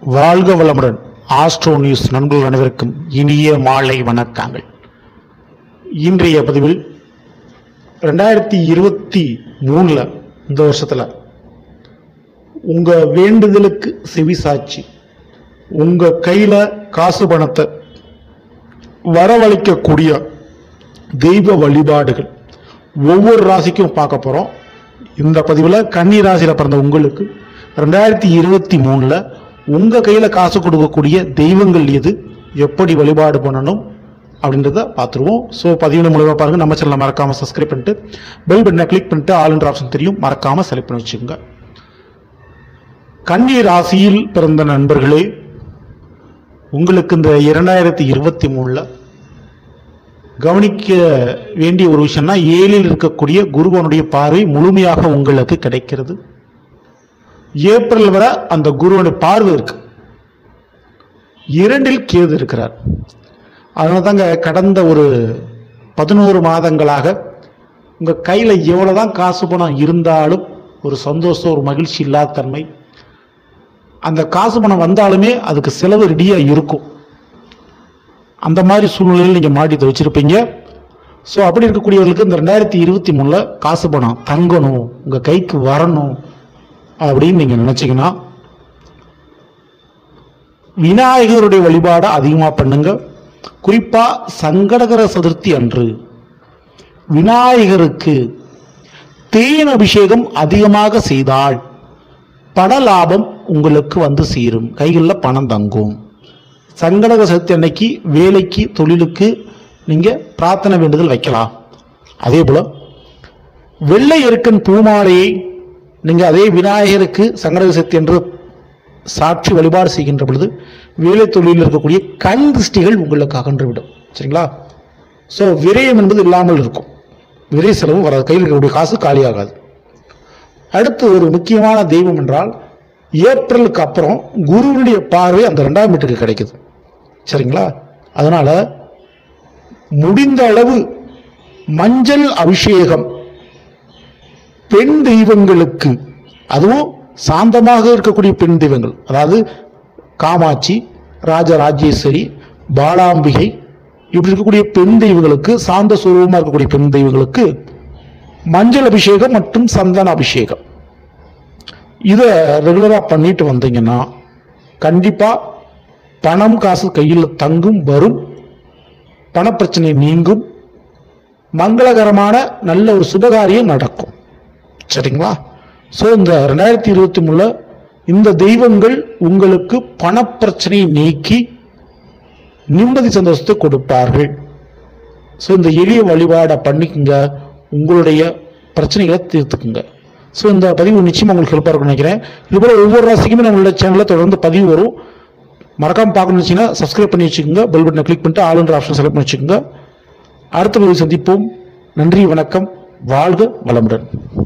வாழ்க வளமுடன் astro news நண்பர்கள் அனைவருக்கும் இனிய மாலை வணக்கங்கள் இன்றைய பதிவில் ரெண்டாயிரத்தி இருபத்தி மூணில் இந்த வருஷத்தில் உங்கள் வேண்டுதலுக்கு செவி சாட்சி உங்கள் கையில் காசு பணத்தை வரவழைக்கக்கூடிய தெய்வ வழிபாடுகள் ஒவ்வொரு ராசிக்கும் பார்க்க போகிறோம் இந்த பதிவில் கன்னி ராசியில் பிறந்த உங்களுக்கு ரெண்டாயிரத்தி இருபத்தி மூணில் உங்கள் கையில் காசு கொடுக்கக்கூடிய தெய்வங்கள் எது எப்படி வழிபாடு பண்ணணும் அப்படின்றத பார்த்துருவோம் ஸோ பதிவு மூலமாக பாருங்கள் நம்ம சேனலை மறக்காமல் சப்ஸ்கிரைப் பண்ணிட்டு பெல் பட்டனை கிளிக் பண்ணிட்டு ஆல் ஆப்ஷன் தெரியும் மறக்காமல் செலக்ட் பண்ணி வச்சுக்கோங்க கன்னி ராசியில் பிறந்த நண்பர்களே உங்களுக்கு இந்த இரண்டாயிரத்தி இருபத்தி மூணில் கவனிக்க வேண்டிய ஒரு விஷயம்னா ஏழில் இருக்கக்கூடிய குருவனுடைய பார்வை முழுமையாக உங்களுக்கு கிடைக்கிறது ஏப்ரல் வரை அந்த குருவனுடைய பார்வை இருக்கு இரண்டில் கேது இருக்கிறார் அதனால தாங்க கடந்த ஒரு பதினோரு மாதங்களாக உங்கள் கையில் எவ்வளோதான் காசு பணம் இருந்தாலும் ஒரு சந்தோஷம் ஒரு மகிழ்ச்சி இல்லாத தன்மை அந்த காசு பணம் வந்தாலுமே அதுக்கு செலவு ரெடியாக இருக்கும் அந்த மாதிரி சூழ்நிலையில் நீங்கள் மாட்டி வச்சிருப்பீங்க ஸோ அப்படி இருக்கக்கூடியவர்களுக்கு இந்த ரெண்டாயிரத்தி இருபத்தி மூணில் காசு பணம் தங்கணும் உங்கள் கைக்கு வரணும் அப்படின்னு நீங்கள் நினச்சிங்கன்னா விநாயகருடைய வழிபாடை அதிகமாக பண்ணுங்க குறிப்பாக சங்கடகர சதுர்த்தி அன்று விநாயகருக்கு தேன் அபிஷேகம் அதிகமாக செய்தால் பண லாபம் உங்களுக்கு வந்து சேரும் கைகளில் பணம் தங்கும் சங்கடக சதுர்த்தி அன்னைக்கு வேலைக்கு தொழிலுக்கு நீங்கள் பிரார்த்தனை வேண்டுதல் வைக்கலாம் அதே போல் வெள்ளை எருக்கன் பூமாலையை நீங்கள் அதே விநாயகருக்கு சங்கடக சதுர்த்தி என்று சாட்சி வழிபாடு செய்கின்ற பொழுது வேலை தொழிலில் இருக்கக்கூடிய கண் திருஷ்டிகள் உங்களுக்கு அகன்று விடும் சரிங்களா ஸோ விரயம் என்பது இல்லாமல் இருக்கும் விரை செலவு வராது கையில் இருக்கக்கூடிய காசு காலியாகாது அடுத்து ஒரு முக்கியமான தெய்வம் என்றால் ஏப்ரலுக்கு அப்புறம் குருவினுடைய பார்வை அந்த ரெண்டாம் வீட்டுக்கு கிடைக்குது சரிங்களா அதனால முடிந்த அளவு மஞ்சள் அபிஷேகம் பெண் தெய்வங்களுக்கு அதுவும் சாந்தமாக இருக்கக்கூடிய பெண் தெய்வங்கள் அதாவது காமாட்சி ராஜராஜேஸ்வரி பாலாம்பிகை இப்படி இருக்கக்கூடிய பெண் தெய்வங்களுக்கு சாந்த சுரூபமாக இருக்கக்கூடிய பெண் தெய்வங்களுக்கு மஞ்சள் அபிஷேகம் மற்றும் சந்தன அபிஷேகம் இதை ரெகுலராக பண்ணிட்டு வந்தீங்கன்னா கண்டிப்பாக பணம் காசு கையில் தங்கும் வரும் பணப்பிரச்சனை நீங்கும் மங்களகரமான நல்ல ஒரு சுபகாரியம் நடக்கும் சரிங்களா ஸோ இந்த ரெண்டாயிரத்தி இருபத்தி மூணில் இந்த தெய்வங்கள் உங்களுக்கு பணப்பிரச்சனையை நீக்கி நிம்மதி சந்தோஷத்தை கொடுப்பார்கள் ஸோ இந்த எளிய வழிபாடை பண்ணிக்கங்க உங்களுடைய பிரச்சனைகளை தீர்த்துக்குங்க ஸோ இந்த பதிவு நிச்சயமாக உங்களுக்கு ஹெல்ப்பாக இருக்கும்னு நினைக்கிறேன் இதுபோல் ஒவ்வொரு ராசிக்குமே நம்மளோட சேனலில் தொடர்ந்து பதிவு வரும் மறக்காமல் பார்க்கணும்னு வச்சிங்கன்னா சப்ஸ்கிரைப் பண்ணி வச்சுக்கோங்க பெல் பட்டனை கிளிக் பண்ணிட்டு ஆளுன்ற ஆப்ஷன் செலக்ட் பண்ணி வச்சுக்கோங்க அடுத்த பதிவு சந்திப்போம் நன்றி வணக்கம் வாழ்க வளமுடன்